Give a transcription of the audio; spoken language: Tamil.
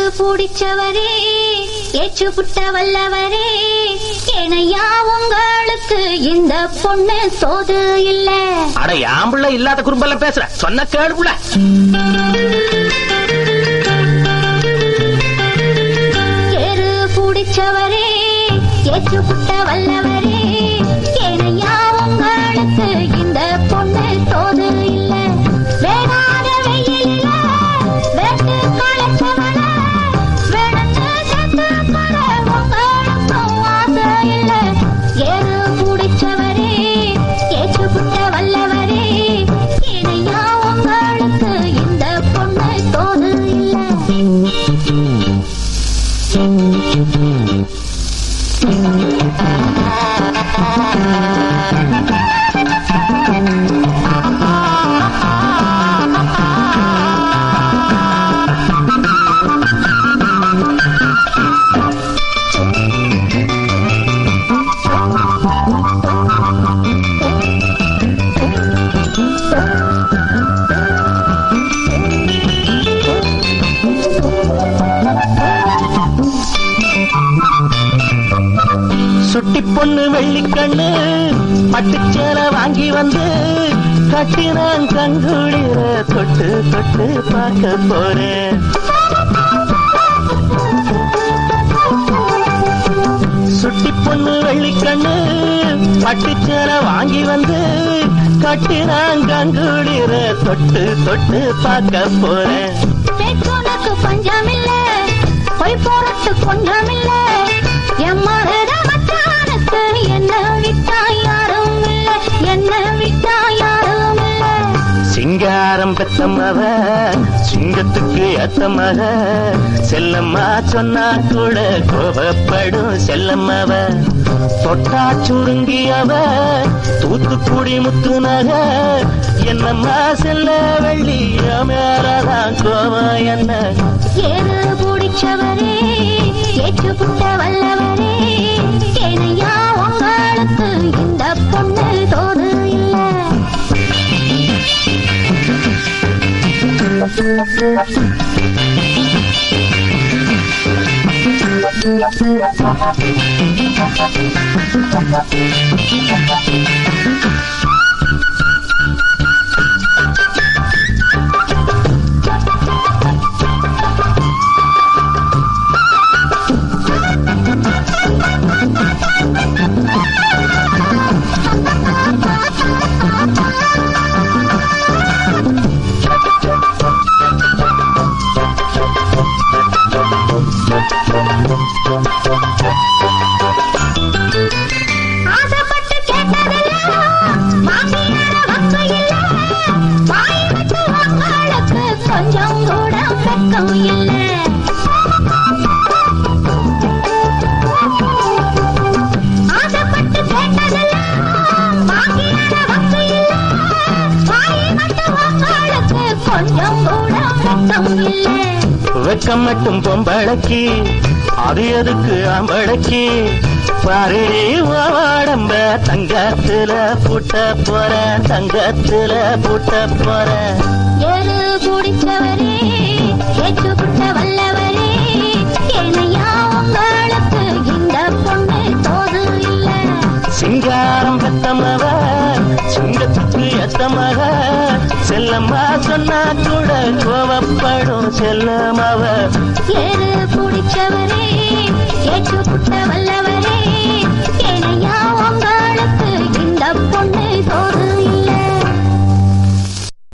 பிடிச்சவரே ஏற்று புட்ட வல்லவரே ஏனையா உங்களுக்கு இந்த பொண்ணு சோது இல்ல அட என் புள்ள இல்லாத குறும்பெல்லாம் பேசுற சொன்ன கேடு புள்ள ஏறு பிடிச்சவரே ஏற்று புட்ட வல்லவரே ஏனையா உங்களுக்கு இந்த பொண்ணு சோது இல்ல வேணாத வெயிலில வேட்டு காலச்சவன வேணத்து செத்து போல உங்களுக்கும் ஆசை இல்ல ஏறு பிடிச்சவரே ஏற்று புட்ட வல்லவரே ஏனையா உங்களுக்கு இந்த பொண்ணு சோது இல்ல சுட்டி பொண்ணு வெள்ளிக்கண்ணு பட்டுச்சேல வாங்கி வந்து கட்டினான் கங்குளிர தொட்டு தொட்டு பார்க்க போறேன் சுட்டி பொண்ணு வெள்ளிக்கண்ணு பட்டுச்சேல வாங்கி வந்து கட்டினான் கங்குளிர தொட்டு தொட்டு பார்க்க போறேன் பேச்சுனக்கு பஞ்சமில்ல பொய் போறத்து கொஞ்சமில்ல எம்மருத மச்சானுக்கு என்ன விட்டா யாரும் இல்ல என்ன விட்டா யாரும் இல்ல சிங்காரம் பெத்தமவ சிங்கத்துக்கு ஏத்தமக செல்லம்மா சொன்னா கூட கோபப்படும் செல்லம்மவ தொட்டா சுருங்கியவ தூத்துக்குடி முத்துனக என்னம்மா செல்ல வெள்ளி மேலதான் கோபம் என்ன ஏறு பிடிச்சவரே ஏற்று புட்ட வல்லவரே ஏனையா உங்களுக்கு இந்த பொண்ணு தோது இல்ல ஆசைப்பட்டு கேட்டதெல்லாம் வாங்கியான வக்கு இல்ல வாய் விட்டு உங்களுக்கு கொஞ்சம் கூட வெக்கம் இல்ல ஆசைப்பட்டு கேட்டதெல்லாம் வாங்கியான வக்கு இல்ல வாய் விட்டு உங்களுக்கு கொஞ்சம் கூட வெக்கம் இல்ல வெக்கம் மட்டும் பொம்பளக்கி அது எதுக்கு ஆம்பளக்கி பாரு வாடம்ப தங்கத்துல பூட்ட போற தங்கத்துல பூட்ட போற ஏறு பிடிச்சவரே ஏற்று புட்ட வல்லவரே ஏனையா உங்களுக்கு இந்த பொண்ணு தோது இல்ல சிங்காரம் பெத்தமவ சிங்கத்துக்கு எத்தமக செல்லம்மா சொன்னா கூட கோவப்படும் செல்லமவ ஏறு பிடிச்சவரே ஏற்று புட்ட வல்லவரே